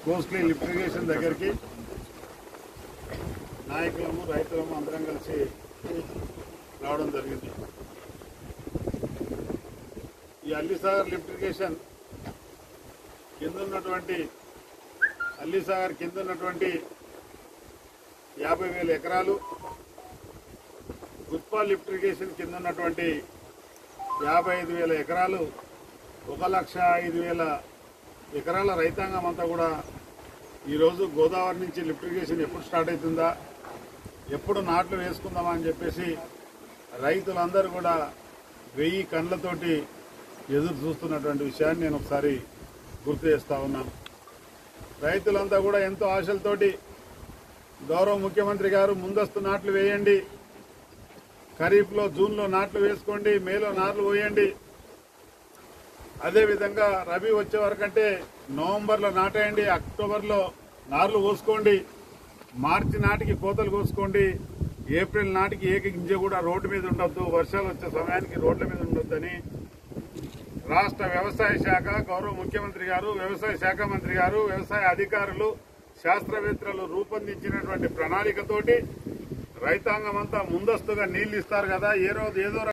కోస్ట్లీ lift irrigation దగ్గరికి నాయకులము రైతులము అందరం కలిసి రావడం జరిగింది ఈ అల్లిసాగర్ లిఫ్ట్ ఇరిగేషన్ కింద ఉన్నటువంటి అల్లిసాగర్ కింద ఉన్నటువంటి యాభై వేల ఎకరాలు గుత్పా లిఫ్ట్ ఇరిగేషన్ కింద ఉన్నటువంటి యాభై ఐదు వేల ఎకరాలు ఒక లక్ష ఐదు వేల ఎకరాల రైతాంగం అంతా కూడా ఈరోజు గోదావరి నుంచి లిఫ్ట్ ఇరిగేషన్ ఎప్పుడు స్టార్ట్ అవుతుందా ఎప్పుడు నాట్లు వేసుకుందామా అని చెప్పేసి రైతులందరూ కూడా వెయ్యి కండ్లతోటి ఎదురు చూస్తున్నటువంటి విషయాన్ని నేను ఒకసారి గుర్తు చేస్తా ఉన్నాను రైతులంతా కూడా ఎంతో ఆశలతోటి గౌరవ ముఖ్యమంత్రి గారు ముందస్తు నాట్లు వేయండి ఖరీఫ్లో జూన్లో నాట్లు వేసుకోండి మేలో నాట్లు పోయండి అదేవిధంగా రబీ వచ్చే వరకంటే నవంబర్లో నాటేయండి అక్టోబర్లో నార్లు పోసుకోండి మార్చి నాటికి కోతలు కోసుకోండి ఏప్రిల్ నాటికి ఏక గింజ కూడా రోడ్డు మీద ఉండొద్దు వర్షాలు వచ్చే సమయానికి రోడ్ల మీద ఉండొద్దని రాష్ట్ర వ్యవసాయ శాఖ గౌరవ ముఖ్యమంత్రి గారు వ్యవసాయ శాఖ మంత్రి గారు వ్యవసాయ అధికారులు శాస్త్రవేత్తలు రూపొందించినటువంటి ప్రణాళికతోటి రైతాంగం అంతా ముందస్తుగా నీళ్లు ఇస్తారు కదా ఏ రోజు ఏదో